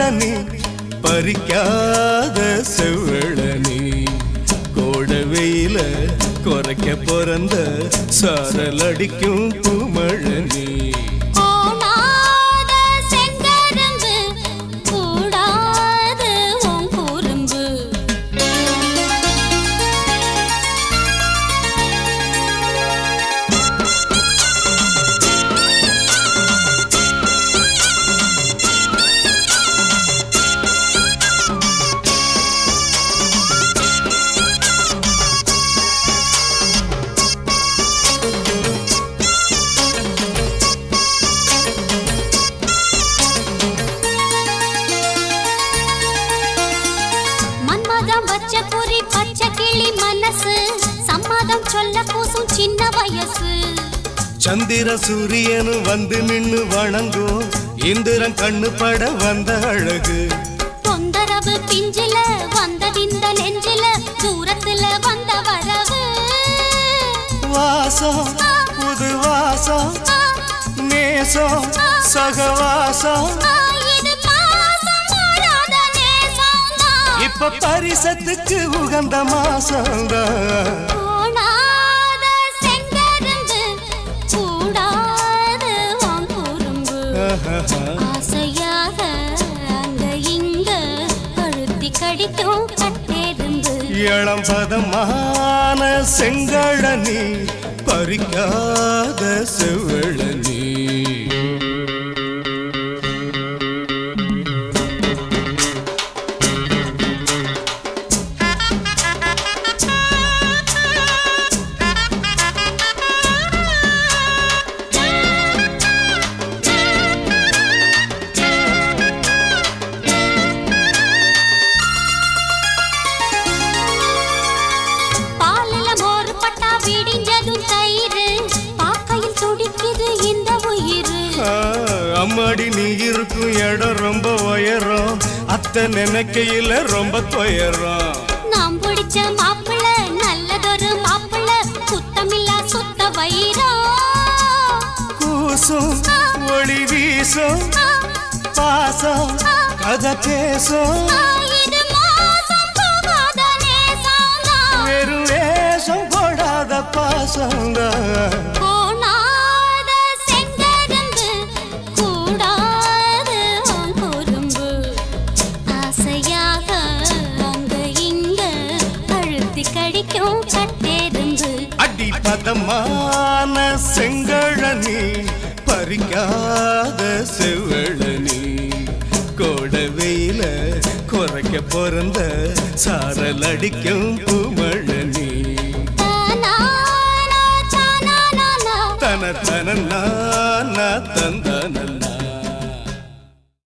செங்கழனி பறிக்காத செவ்வழனி கோட வெயில குறைக்க பிறந்த சாரல் அடிக்கும் பூமழனி கோணாத செங்கரும்பு கூடாது உன் குறும்பு மன்மதம் வச்ச குறி பச்சை கிளி மனசு சம்மதம் சொல்ல பூசும் சின்ன வயசு சந்திர சூரியனும் வந்து நின்னு வணங்கும் இந்திரன் கண்ணு பட வந்த அழகு தொந்தரவு பிஞ்சில வந்ததிந்த நெஞ்சில தூரத்துல வந்த வரவு வாசம் புது வாசம் ஆ, நேசம் சகவாசம் ஆ, இது பாசம் மாறாத நேசம்தான். இப்ப பரிசத்துக்கு உகந்த மாசம்தான் கோணாத செங்கரும்பு கூடாது உன் குறும்பு ஆசையாக அங்க இங்க அழுத்தி கடிக்கும் கட்டெரும்பு இளம் பதமான செங்கழனி பறிக்காத செவ்வழனி பாலில மோர் பட்டா விடிஞ்சதும் தயிர் பாக்கையில் துடிக்குது இந்த உயிர் ஆ, அம்மாடி நீ இருக்கும் இடம் ரொம்ப உயரம் அத்தை நினைக்கையில ரொம்ப துயரம் நாம் பிடிச்ச மாப்பிள்ள நல்லதொரு மாப்பிள்ள சுத்தமில்லா சுத்த வைரம் கூசும் ஒளி வீசும் பாசம் கதை பேசும் ஆ, இது மோசம் போகாத நேசம்தான். வெறும் வேஷம் போடாத பாசம்தான் கோணாத செங்கரும்பு கூடாது உன் குறும்பு ஆசையாக அங்க இங்க அழுத்தி கடிக்கும் கட்டெரும்பு அடி பதமான செங்கழனி பறிக்காத செவ்வழனி கோட வெயில குறைக்க பிறந்த சாரல் அடிக்கும் பூமழனி தானானா, தானானானா. தன தன தந்தனல்ல